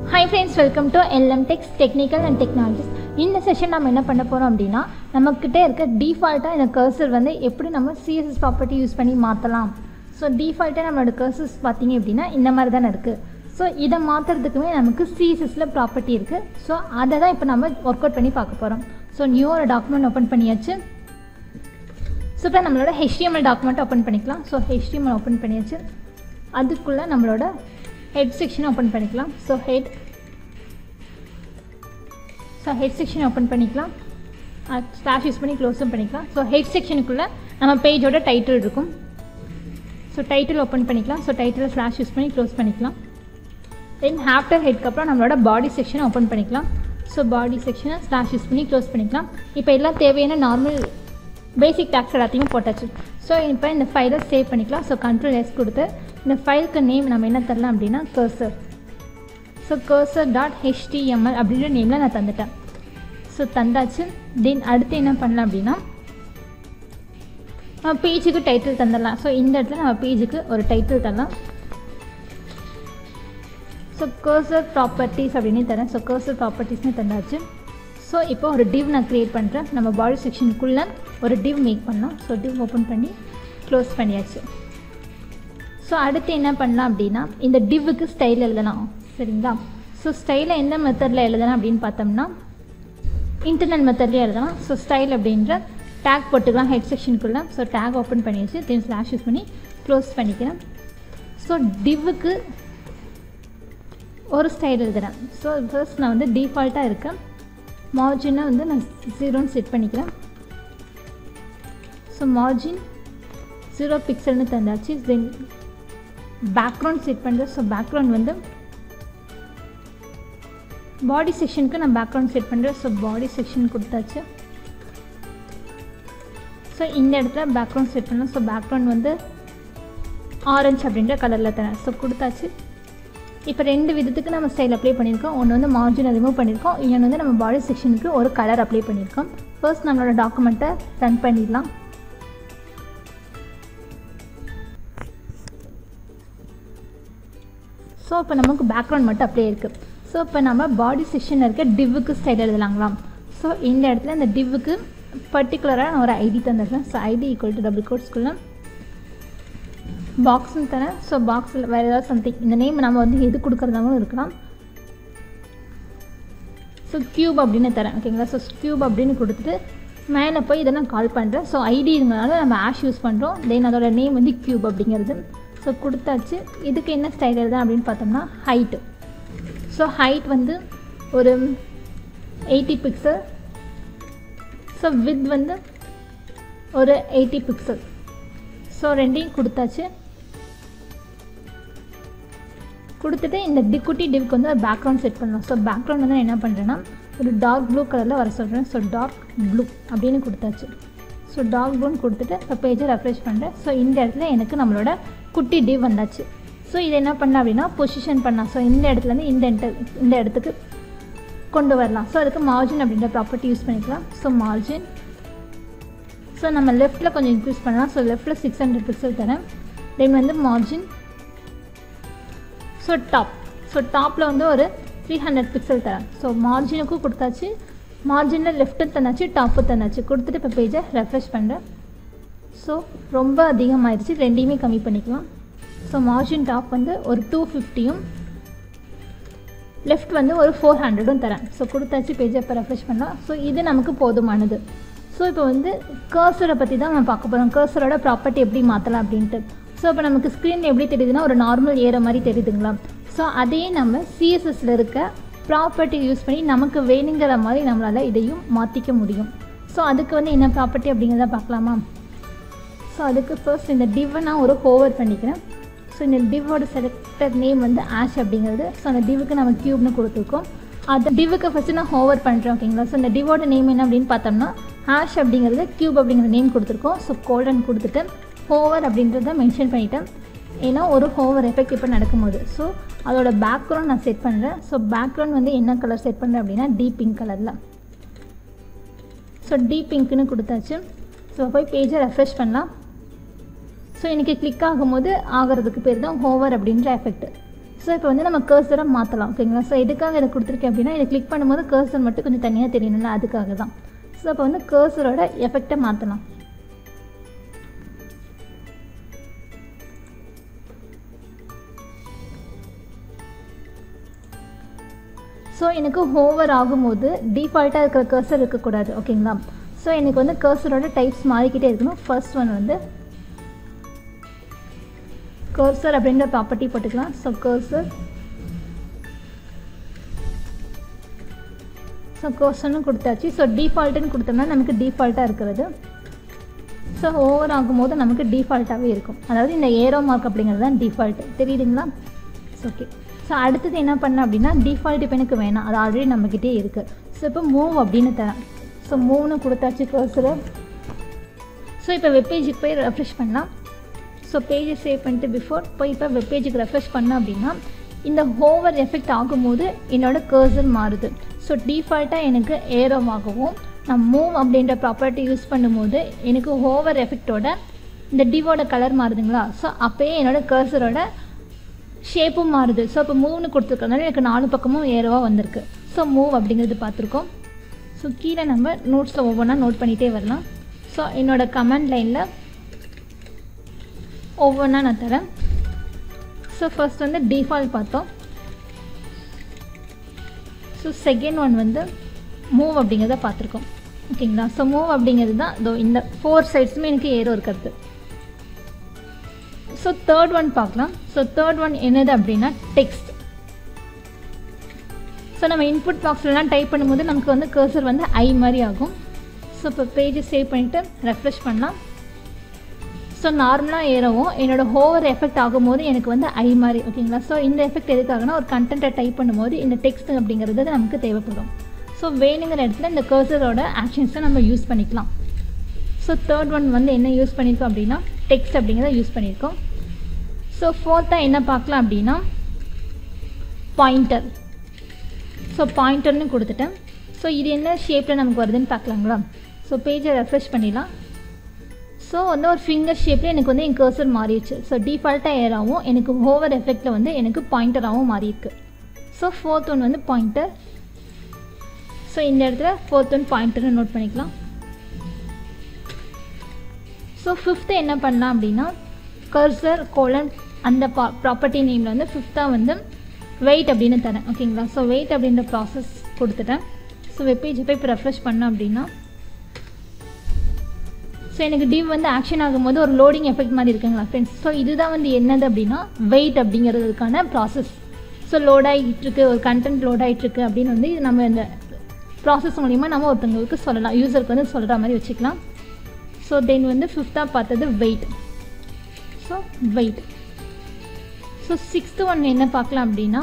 hi friends welcome to L M techs technical and technologies இந்த session நம்ம என்ன பண்ண போகிறோம் அப்படின்னா நம்மக்கிட்ட இருக்க டிஃபால்ட்டாக இந்த கர்சர் வந்து எப்படி நம்ம சிஎஸ்எஸ் ப்ராப்பர்ட்டி யூஸ் பண்ணி மாற்றலாம் ஸோ டிஃபால்ட்டாக நம்மளோட கர்சர்ஸ் பார்த்தீங்க அப்படின்னா இந்த மாதிரி தானே இருக்குது ஸோ இதை மாற்றுறதுக்குமே நமக்கு சிஎஸ்எஸில் ப்ராப்பர்ட்டி இருக்குது ஸோ அதை தான் இப்போ நம்ம ஒர்க் அவுட் பண்ணி பார்க்க போகிறோம் ஸோ நியூ ஒரு டாக்குமெண்ட் ஓப்பன் பண்ணியாச்சு ஸோ இப்போ நம்மளோட HTML டாக்குமெண்ட் ஓப்பன் பண்ணிக்கலாம் ஸோ HTML ஓப்பன் பண்ணியாச்சு அதுக்குள்ளே நம்மளோட ஹெட் செக்ஷன் ஓப்பன் பண்ணிக்கலாம் so head so head section open பண்ணிக்கலாம் ஸ்லாஷ் யூஸ் பண்ணி க்ளோஸும் பண்ணிக்கலாம் ஸோ ஹெட் செக்ஷனுக்குள்ளே நம்ம பேஜோட டைட்டில் இருக்கும் ஸோ டைட்டில் ஓப்பன் பண்ணிக்கலாம் ஸோ டைட்டில் ஸ்லாஷ் யூஸ் பண்ணி க்ளோஸ் பண்ணிக்கலாம் தென் ஆஃப்டர் ஹெட்க்கு அப்புறம் நம்மளோட பாடி செக்ஷனை ஓப்பன் பண்ணிக்கலாம் ஸோ பாடி செக்ஷனை ஸ்லாஷ் யூஸ் பண்ணி க்ளோஸ் பண்ணிக்கலாம் இப்போ எல்லாம் தேவையான நார்மல் பேசிக் டேக்ஸ் எல்லாத்தையும் போட்டாச்சு ஸோ இப்போ இந்த ஃபைலை சேவ் பண்ணிக்கலாம் ஸோ கண்ட்ரோல் எஸ் கொடுத்து இந்த ஃபைலுக்கு நேம் நம்ம என்ன தரலாம் அப்படின்னா cursor so cursor dot HTML அப்படின்ற நேமில் நான் தந்துட்டேன் ஸோ தந்தாச்சு தென் அடுத்து என்ன பண்ணலாம் அப்படின்னா நம்ம பேஜுக்கு டைட்டில் தந்துடலாம் ஸோ இந்த இடத்துல நம்ம பேஜுக்கு ஒரு டைட்டில் தரலாம் ஸோ கர்சர் ப்ராப்பர்ட்டிஸ் அப்படின்னு தரேன் ஸோ கர்சர் ப்ராப்பர்ட்டிஸ்னு தந்தாச்சு ஸோ இப்போ ஒரு டிவ் நான் க்ரியேட் பண்ணுறேன் நம்ம பாடி செக்ஷனுக்குள்ளே ஒரு டிவ் மேக் பண்ணலாம் ஸோ டிவ் ஓப்பன் பண்ணி க்ளோஸ் பண்ணியாச்சு ஸோ அடுத்து என்ன பண்ணலாம் அப்படின்னா இந்த டிவ்வுக்கு ஸ்டைல் எழுதலாம் சரிங்களா ஸோ ஸ்டைலை எந்த மெத்தடில் எழுதலாம் அப்படின்னு பார்த்தோம்னா இன்டர்னல் மெத்தட்லேயே எழுதலாம் ஸோ ஸ்டைல் அப்படின்ற டேக் போட்டுக்கலாம் ஹெட் செக்ஷனுக்குள்ளே ஸோ டேக் ஓப்பன் பண்ணியாச்சு தென் ஸ்லாஷ் யூஸ் பண்ணி க்ளோஸ் பண்ணிக்கிறேன் ஸோ டிவ்வுக்கு ஒரு ஸ்டைல் எழுதுகிறேன் ஸோ ஃபர்ஸ்ட் நான் வந்து டிஃபால்ட்டாக இருக்கேன் மார்ஜினை வந்து நான் ஜீரோன்னு செட் பண்ணிக்கிறேன் ஸோ மார்ஜின் ஜீரோ பிக்சல்னு தந்தாச்சு தென் பேக்ரவுண்ட் செட் பண்ணுறேன் ஸோ பேக்ரவுண்ட் வந்து பாடி செக்ஷனுக்கு நான் பேக்ரவுண்ட் செட் பண்ணுறேன் ஸோ பாடி செக்ஷன் கொடுத்தாச்சு ஸோ இந்த இடத்துல பேக்ரவுண்ட் செட் பண்ணலாம் ஸோ பேக்ரவுண்ட் வந்து ஆரஞ்சு அப்படின்ற கலரில் தரேன் ஸோ கொடுத்தாச்சு இப்போ ரெண்டு விதத்துக்கு நம்ம ஸ்டைல் அப்ளை பண்ணியிருக்கோம் ஒன்று வந்து மார்ஜினை ரிமூவ் பண்ணியிருக்கோம் இன்னொன்று வந்து நம்ம பாடி செக்ஷனுக்கு ஒரு கலர் அப்ளை பண்ணியிருக்கோம் ஃபர்ஸ்ட் நம்மளோட டாக்குமெண்ட்டை ரன் பண்ணிடலாம் ஸோ இப்போ நமக்கு பேக்ரவுண்ட் மட்டும் அப்படியே இருக்குது ஸோ இப்போ நம்ம பாடி செக்ஷனில் இருக்க டிவ்வுக்கு ஸ்டைல் எழுதலாங்களாம் ஸோ இந்த இடத்துல இந்த டிவ்வுக்கு பர்டிகுலராக நான் ஒரு ஐடி தந்துடுறேன் so ID equal to double கோட்ஸ்குள்ளே பாக்ஸ்னு தரேன் ஸோ பாக்ஸில் வேறு ஏதாவது சம்திங் இந்த நேம் நம்ம வந்து எது கொடுக்குறதாவும் இருக்கலாம் ஸோ க்யூப் அப்படின்னு தரேன் ஓகேங்களா ஸோ க்யூப் அப்படின்னு கொடுத்துட்டு மேலே போய் இதை நான் கால் பண்ணுறேன் ஸோ ஐடி இருந்தனால நம்ம ஆஷ் யூஸ் பண்ணுறோம் தென் அதோட நேம் வந்து க்யூப் அப்படிங்கிறது ஸோ கொடுத்தாச்சு இதுக்கு என்ன ஸ்டைல் எழுதான் அப்படின்னு பார்த்தோம்னா ஹைட்டு ஸோ ஹைட் வந்து ஒரு எயிட்டி பிக்சல் ஸோ வித் வந்து ஒரு எயிட்டி பிக்சல் ஸோ ரெண்டையும் கொடுத்தாச்சு கொடுத்துட்டு இந்த டி குட்டி டிவ்க்கு வந்து ஒரு பேக்ரவுண்ட் செட் பண்ணலாம் ஸோ பேக்ரவுண்ட் வந்து நான் என்ன பண்ணுறேன்னா ஒரு டார்க் ப்ளூ கலரில் வர சொல்கிறேன் ஸோ டார்க் ப்ளூ அப்படின்னு கொடுத்தாச்சு ஸோ டார்க் ப்ளூன்னு கொடுத்துட்டு இப்போ பேஜை ரெஃப்ரெஷ் பண்ணுறேன் ஸோ இந்த இடத்துல எனக்கு நம்மளோட குட்டி டிவ் வந்தாச்சு ஸோ இதை என்ன பண்ணலாம் அப்படின்னா பொசிஷன் பண்ணலாம் ஸோ இந்த இடத்துலேருந்து இந்த இடத்து இந்த இடத்துக்கு கொண்டு வரலாம் ஸோ அதுக்கு மார்ஜின் அப்படின்ற ப்ராப்பர்ட்டி யூஸ் பண்ணிக்கலாம் ஸோ மார்ஜின் ஸோ நம்ம லெஃப்ட்டில் கொஞ்சம் இன்க்ரீஸ் பண்ணலாம் ஸோ லெஃப்ட்டில் சிக்ஸ் ஹண்ட்ரட் பிக்சல் தரேன் தென் வந்து மார்ஜின் ஸோ டாப் ஸோ டாப்பில் வந்து ஒரு த்ரீ ஹண்ட்ரட் பிக்சல் தரேன் ஸோ மார்ஜினுக்கும் கொடுத்தாச்சு மார்ஜினில் லெஃப்ட்டும் தந்தாச்சு டாப்பும் தந்தாச்சு கொடுத்துட்டு இப்போ பேஜை ரெஃப்ரெஷ் பண்ணுறேன் ஸோ ரொம்ப அதிகமாகிடுச்சு ரெண்டையுமே கம்மி பண்ணிக்கலாம் ஸோ மார்ஜின் டாப் வந்து ஒரு டூ ஃபிஃப்டியும் லெஃப்ட் வந்து ஒரு ஃபோர் ஹண்ட்ரடும் தரேன் ஸோ கொடுத்தாச்சு பேஜை இப்போ ரெஃப்ரெஷ் பண்ணலாம் ஸோ இது நமக்கு போதுமானது ஸோ இப்போ வந்து கர்சரை பற்றி தான் நம்ம பார்க்க போகிறோம் கர்சரோட ப்ராப்பர்ட்டி எப்படி மாற்றலாம் அப்படின்ட்டு ஸோ இப்போ நமக்கு ஸ்க்ரீன் எப்படி தெரியுதுன்னா ஒரு நார்மல் ஏற மாதிரி தெரியுதுங்களா ஸோ அதையே நம்ம சிஎஸ்எஸில் இருக்க ப்ராப்பர்ட்டி யூஸ் பண்ணி நமக்கு வேணுங்கிற மாதிரி நம்மளால் இதையும் மாற்றிக்க முடியும் ஸோ அதுக்கு வந்து என்ன ப்ராப்பர்ட்டி அப்படிங்கிறத பார்க்கலாமா ஸோ அதுக்கு ஃபர்ஸ்ட் இந்த டிவ்வை நான் ஒரு ஹோவர் பண்ணிக்கிறேன் ஸோ இந்த டிவோட செலக்டட் நேம் வந்து ஆஷ் அப்படிங்கிறது ஸோ அந்த டிவுக்கு நம்ம க்யூப்னு கொடுத்துருக்கோம் அந்த டிவுக்கு ஃபஸ்ட்டு நான் ஹோவர் பண்ணுறேன் ஓகேங்களா ஸோ இந்த டிவோட நேம் என்ன அப்படின்னு பார்த்தோம்னா ஹேஷ் அப்படிங்கிறது க்யூப் அப்படிங்கிற நேம் கொடுத்துருக்கோம் ஸோ கோல்டன் கொடுத்துட்டு ஹோவர் அப்படின்றத மென்ஷன் பண்ணிட்டேன் ஏன்னா ஒரு ஹோவர் எஃபெக்ட் இப்போ நடக்கும்போது ஸோ அதோட பேக்ரவுண்ட் நான் செட் பண்ணுறேன் ஸோ பேக்ரவுண்ட் வந்து என்ன கலர் செட் பண்ணுறேன் அப்படின்னா டீப் பிங்க் கலரில் ஸோ டீப் பிங்க்னு கொடுத்தாச்சு ஸோ போய் பேஜை ரெஃப்ரெஷ் பண்ணலாம் ஸோ எனக்கு கிளிக் ஆகும்போது ஆகிறதுக்கு பேர் தான் ஹோவர் அப்படின்ற எஃபெக்ட் ஸோ இப்போ வந்து நம்ம கர்சரை மாற்றலாம் ஓகேங்களா ஸோ எதுக்காக இதை கொடுத்துருக்கேன் அப்படின்னா இதை கிளிக் பண்ணும்போது கர்சர் மட்டும் கொஞ்சம் தனியாக தெரியணும்ல அதுக்காக தான் ஸோ அப்போ வந்து கர்சரோட எஃபெக்டை மாற்றலாம் ஸோ எனக்கு ஹோவர் ஆகும்போது டிஃபால்ட்டாக இருக்கிற கர்சர் இருக்கக்கூடாது ஓகேங்களா ஸோ எனக்கு வந்து கர்சரோட டைப்ஸ் மாறிக்கிட்டே இருக்கணும் ஃபர்ஸ்ட் ஒன் வந்து கர்சர் அப்படின்ற ப்ராப்பர்ட்டி போட்டுக்கலாம் ஸோ கர்சர் ஸோ கர்சர்னு கொடுத்தாச்சு ஸோ டிஃபால்ட்டுன்னு கொடுத்தோம்னா நமக்கு டிஃபால்ட்டாக இருக்கிறது ஸோ ஓவர் ஆகும்போது நமக்கு டிஃபால்ட்டாகவே இருக்கும் அதாவது இந்த ஏரோ மார்க் அப்படிங்கிறது தான் டிஃபால்ட் தெரியுதுங்களா ஓகே ஸோ அடுத்தது என்ன பண்ண அப்படின்னா டிஃபால்ட் இப்போ எனக்கு வேணாம் அது ஆல்ரெடி நம்மக்கிட்டே இருக்குது ஸோ இப்போ மூவ் அப்படின்னு தரேன் ஸோ மூவ்னு கொடுத்தாச்சு கர்சரை ஸோ இப்போ வெப்பேஜுக்கு போய் ரெஃப்ரெஷ் பண்ணலாம் ஸோ பேஜை சேவ் பண்ணிட்டு பிஃபோர் போய் இப்போ வெப்பேஜுக்கு ரெஃப்ரெஷ் பண்ணேன் அப்படின்னா இந்த ஹோவர் எஃபெக்ட் ஆகும்போது என்னோட கர்சர் மாறுது ஸோ டிஃபால்ட்டாக எனக்கு ஏரோவாகவும் நான் மூவ் அப்படின்ற ப்ராப்பர்ட்டி யூஸ் பண்ணும்போது எனக்கு ஹோவர் எஃபெக்டோட இந்த டிவோட கலர் மாறுதுங்களா ஸோ அப்போயே என்னோட கர்சரோட ஷேப்பும் மாறுது ஸோ இப்போ மூவ்னு கொடுத்துருக்கறதுனால எனக்கு நாலு பக்கமும் ஏரோவாக வந்திருக்கு ஸோ மூவ் அப்படிங்கிறது பார்த்துருக்கோம் ஸோ கீழே நம்ம நோட்ஸில் ஒவ்வொன்றா நோட் பண்ணிகிட்டே வரலாம் ஸோ என்னோடய கமெண்ட் லைனில் ஒவ்வொன்றா நான் தரேன் ஸோ ஃபர்ஸ்ட் வந்து டிஃபால்ட் பார்த்தோம் ஸோ செகண்ட் ஒன் வந்து மூவ் அப்படிங்கிறத பார்த்துருக்கோம் ஓகேங்களா ஸோ மூவ் அப்படிங்கிறது தான் இதோ இந்த ஃபோர் சைட்ஸுமே எனக்கு ஏரோ இருக்கிறது ஸோ தேர்ட் ஒன் பார்க்கலாம் ஸோ தேர்ட் ஒன் என்னது அப்படின்னா டெக்ஸ்ட் ஸோ நம்ம இன்புட் பாக்ஸ்லலாம் டைப் பண்ணும்போது நமக்கு வந்து கர்சர் வந்து ஐ மாதிரி ஆகும் ஸோ இப்போ பேஜை சேவ் பண்ணிவிட்டு ரெஃப்ரெஷ் பண்ணலாம் ஸோ நார்மலாக ஏறவும் என்னோடய ஹோவர் எஃபெக்ட் ஆகும்போது எனக்கு வந்து ஐ மாதிரி ஓகேங்களா ஸோ இந்த எஃபெக்ட் எதுக்காகனா ஒரு கண்டென்ட்டை டைப் பண்ணும்போது இந்த டெக்ஸ்ட் அப்படிங்கிறது நமக்கு தேவைப்படும் ஸோ வேணுங்கிற இடத்துல இந்த கர்சரோட ஆக்ஷன்ஸை நம்ம யூஸ் பண்ணிக்கலாம் ஸோ தேர்ட் ஒன் வந்து என்ன யூஸ் பண்ணியிருக்கோம் அப்படின்னா டெக்ஸ்ட் அப்படிங்கிறத யூஸ் பண்ணியிருக்கோம் ஸோ ஃபோர்த்தாக என்ன பார்க்கலாம் அப்படின்னா பாயிண்டர் ஸோ பாயிண்டர்னு கொடுத்துட்டேன் ஸோ இது என்ன ஷேப்பில் நமக்கு வருதுன்னு பார்க்கலாங்களா ஸோ பேஜை ரெஃப்ரெஷ் பண்ணிடலாம் ஸோ வந்து ஒரு ஃபிங்கர் ஷேப்பில் எனக்கு வந்து என் கர்சர் மாறிடுச்சு ஸோ டிஃபால்ட்டாக ஏராகவும் எனக்கு ஓவர் எஃபெக்டில் வந்து எனக்கு பாயிண்டராகவும் மாறியிருக்கு ஸோ ஃபோர்த் ஒன் வந்து பாயிண்டர் ஸோ இந்த இடத்துல ஃபோர்த் ஒன் பாயிண்டர்னு நோட் பண்ணிக்கலாம் ஸோ ஃபிஃப்த்து என்ன பண்ணலாம் அப்படின்னா கர்சர் கோலன் அந்த பா ப்ராப்பர்ட்டி நேமில் வந்து ஃபிஃப்த்தாக வந்து வெயிட் அப்படின்னு தரேன் ஓகேங்களா ஸோ வெயிட் அப்படின்ற ப்ராசஸ் கொடுத்துட்டேன் ஸோ வெப்பேஜை போய் இப்போ ரெஃப்ரெஷ் பண்ணேன் அப்படின்னா ஸோ எனக்கு டிவ் வந்து ஆக்ஷன் ஆகும்போது ஒரு லோடிங் எஃபெக்ட் மாதிரி இருக்குங்களா ஃப்ரெண்ட்ஸ் ஸோ இதுதான் வந்து என்னது அப்படின்னா வெயிட் அப்படிங்கிறதுக்கான ப்ராசஸ் ஸோ லோட் ஆகிட்டுருக்கு ஒரு கண்டென்ட் லோட் ஆகிட்டுருக்கு அப்படின்னு வந்து இது நம்ம இந்த ப்ராசஸ் மூலிமா நம்ம ஒருத்தவங்களுக்கு சொல்லலாம் யூசருக்கு வந்து சொல்கிற மாதிரி வச்சுக்கலாம் ஸோ தென் வந்து ஃபிஃப்த்தாக பார்த்தது wait so wait so sixth one என்ன பார்க்கலாம் அப்படின்னா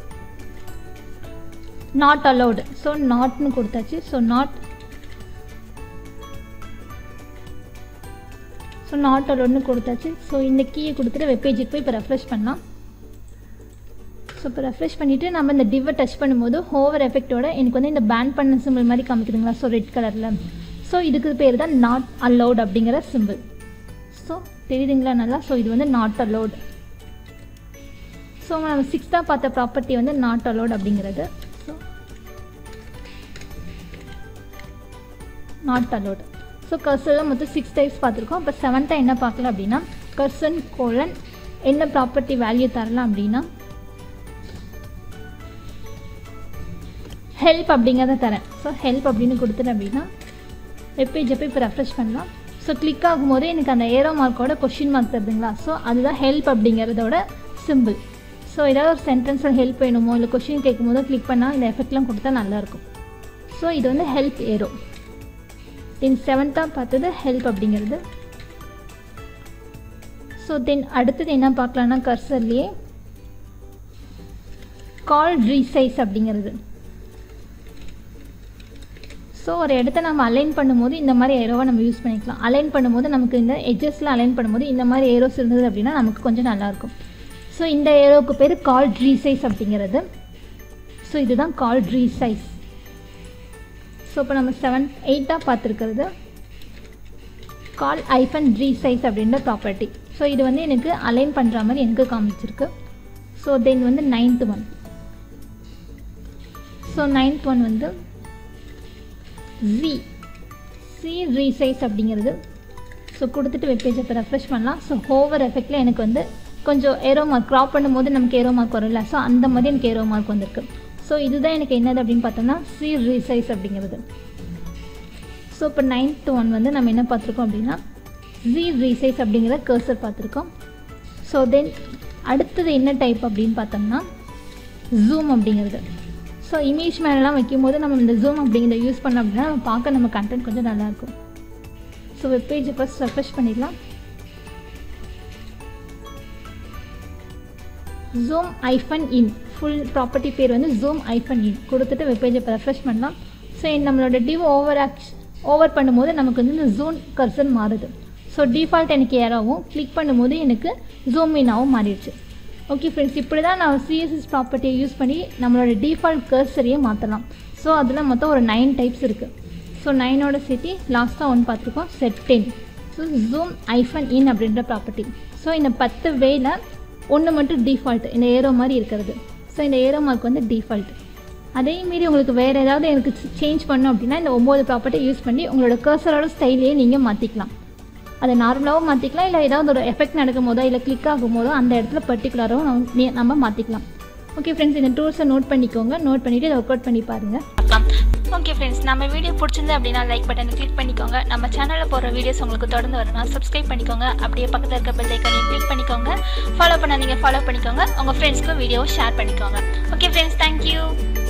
நாட் அலௌடு ஸோ நாட்னு கொடுத்தாச்சு ஸோ நாட் ஸோ நாட் அலோட்னு கொடுத்தாச்சு ஸோ இந்த கீயை கொடுத்துட்டு வெப்பேஜுக்கு போய் இப்போ ரெஃப்ரெஷ் பண்ணலாம் ஸோ இப்போ ரெஃப்ரெஷ் பண்ணிவிட்டு நம்ம இந்த டிவ்வை டச் பண்ணும்போது ஹோவர் எஃபெக்டோட எனக்கு வந்து இந்த பேன் பண்ண சிம்பிள் மாதிரி காமிக்குதுங்களா ஸோ ரெட் கலரில் ஸோ இதுக்கு பேர் தான் நாட் அலௌட் அப்படிங்கிற சிம்பிள் ஸோ தெரியுதுங்களா நல்லா ஸோ இது வந்து நாட் அலௌட் ஸோ நம்ம சிக்ஸ்த்தாக பார்த்த ப்ராப்பர்ட்டி வந்து நாட் அலௌட் அப்படிங்கிறது ஸோ நாட் அலௌட் ஸோ கர்சரில் மொத்தம் சிக்ஸ் டைப்ஸ் பார்த்துருக்கோம் இப்போ செவன்த்தாக என்ன பார்க்கல அப்படின்னா கர்சன் கோலன் என்ன ப்ராப்பர்ட்டி வேல்யூ தரலாம் அப்படின்னா ஹெல்ப் அப்படிங்கிறத தரேன் ஸோ ஹெல்ப் அப்படின்னு கொடுத்துட்டேன் அப்படின்னா வெப்பேஜை போய் இப்போ ரெஃப்ரெஷ் பண்ணலாம் ஸோ கிளிக் ஆகும்போது எனக்கு அந்த ஏரோ மார்க்கோட கொஷின் மார்க் தருதுங்களா ஸோ அதுதான் ஹெல்ப் அப்படிங்கிறதோட சிம்பிள் ஸோ ஏதாவது ஒரு சென்டென்ஸில் ஹெல்ப் வேணுமோ இல்லை கொஷின் கேட்கும் போதோ கிளிக் பண்ணால் இந்த எஃபெக்ட்லாம் கொடுத்தா நல்லாயிருக்கும் ஸோ இது வந்து ஹெல்ப் ஏரோ தென் செவன்த்தாக பார்த்தது ஹெல்ப் அப்படிங்கிறது ஸோ தென் அடுத்தது என்ன பார்க்கலான்னா கர்சர்லேயே கால் ரீசைஸ் அப்படிங்கிறது ஸோ ஒரு இடத்த நம்ம அலைன் பண்ணும்போது இந்த மாதிரி ஏரோவை நம்ம யூஸ் பண்ணிக்கலாம் அலைன் பண்ணும்போது நமக்கு இந்த எட்ஜஸில் அலைன் பண்ணும்போது இந்த மாதிரி ஏரோஸ் இருந்தது அப்படின்னா நமக்கு கொஞ்சம் நல்லாயிருக்கும் ஸோ இந்த ஏரோவுக்கு பேர் கால் ரீசைஸ் அப்படிங்கிறது ஸோ இதுதான் கால் ரீசைஸ் ஸோ இப்போ நம்ம செவன் எயிட்டாக பார்த்துருக்கிறது கால் ஐஃபன் ரீசைஸ் அப்படின்ற ப்ராப்பர்ட்டி ஸோ இது வந்து எனக்கு அலைன் பண்ணுற மாதிரி எனக்கு காமிச்சிருக்கு ஸோ தென் வந்து ninth one so ninth one வந்து ஜி சி ரீசைஸ் அப்படிங்கிறது ஸோ கொடுத்துட்டு வெப்பேஜை இப்போ ரெஃப்ரெஷ் பண்ணலாம் ஸோ ஹோவர் எஃபெக்டில் எனக்கு வந்து கொஞ்சம் ஏரோ மார்க் க்ராப் பண்ணும்போது நமக்கு ஏரோ மார்க் வரும்ல ஸோ அந்த மாதிரி எனக்கு ஏரோ மார்க் வந்திருக்கு ஸோ இதுதான் எனக்கு என்னது அப்படின்னு பார்த்தோம்னா சி ரீசைஸ் அப்படிங்கிறது ஸோ இப்போ நைன்த் ஒன் வந்து நம்ம என்ன பார்த்துருக்கோம் அப்படின்னா ஜி ரீசைஸ் அப்படிங்கிற கர்சர் பார்த்துருக்கோம் ஸோ தென் அடுத்தது என்ன டைப் அப்படின்னு பார்த்தோம்னா ஜூம் அப்படிங்கிறது ஸோ இமேஜ் மேலெலாம் வைக்கும்போது நம்ம இந்த ஜூம் அப்படிங்கிறத யூஸ் பண்ணோம் அப்படின்னா நம்ம பார்க்க நம்ம கண்டென்ட் கொஞ்சம் நல்லாயிருக்கும் ஸோ வெப்பேஜை ஃபஸ்ட் ரெஃப்ரெஷ் பண்ணிடலாம் zoom hyphen in full property பேர் வந்து ஜூம் ஐஃபன் இன் கொடுத்துட்டு வெப்பேஜை இப்போ ரெஃப்ரெஷ் பண்ணலாம் ஸோ நம்மளோட டிவ் ஓவர் ஆக்ஷ் ஓவர் பண்ணும்போது நமக்கு வந்து இந்த ஜூன் கர்சன் மாறுது ஸோ டிஃபால்ட் எனக்கு ஏறாவும் கிளிக் பண்ணும்போது எனக்கு ஜூம் இன்னாகவும் மாறிடுச்சு ஓகே ஃப்ரெண்ட்ஸ் இப்படி தான் நான் சிஎஸ்எஸ் ப்ராப்பர்ட்டியை யூஸ் பண்ணி நம்மளோட டிஃபால்ட் கர்சரையே மாற்றலாம் ஸோ அதில் மொத்தம் ஒரு நைன் டைப்ஸ் இருக்குது ஸோ நைனோட சேர்த்து லாஸ்ட்டாக ஒன்று பார்த்துருக்கோம் set ten so zoom hyphen இன் அப்படின்ற ப்ராப்பர்ட்டி ஸோ இந்த பத்து வேல ஒன்று மட்டும் டிஃபால்ட் இந்த ஏரோ மாதிரி இருக்கிறது ஸோ இந்த ஏரோ மார்க் வந்து டிஃபால்ட் அதே மீறி உங்களுக்கு வேறு ஏதாவது எனக்கு சேஞ்ச் பண்ணணும் அப்படின்னா இந்த ஒம்பது ப்ராப்பர்ட்டி யூஸ் பண்ணி உங்களோட கர்சரோட ஸ்டைலையே நீங்கள் மாற்றிக்கலாம் அதை நார்மலாகவும் மாற்றிக்கலாம் இல்லை ஏதாவது ஒரு எஃபெக்ட் நடக்கும் போதோ இல்லை கிளிக் ஆகும் போதோ அந்த இடத்துல பர்டிகுலராகவும் நம்ம நம்ம மாற்றிக்கலாம் ஓகே ஃப்ரெண்ட்ஸ் இந்த டூல்ஸை நோட் பண்ணிக்கோங்க நோட் பண்ணிவிட்டு இதை ஒர்க் அவுட் பண்ணி பாருங்கள் பார்க்கலாம் ஓகே ஃப்ரெண்ட்ஸ் நம்ம வீடியோ பிடிச்சிருந்து அப்படின்னா லைக் பட்டனை கிளிக் பண்ணிக்கோங்க நம்ம சேனலில் போடுற வீடியோஸ் உங்களுக்கு தொடர்ந்து வரணும்னா சப்ஸ்கிரைப் பண்ணிக்கோங்க அப்படியே பக்கத்தில் இருக்க பெல் ஐக்கனையும் கிளிக் பண்ணிக்கோங்க ஃபாலோ பண்ணாதீங்க ஃபாலோ பண்ணிக்கோங்க உங்கள் ஃப்ரெண்ட்ஸ்க்கும் வீடியோவை ஷேர் பண்ணிக்கோங்க ஓகே ஃப்ரெண்ட்ஸ் தேங்க்யூ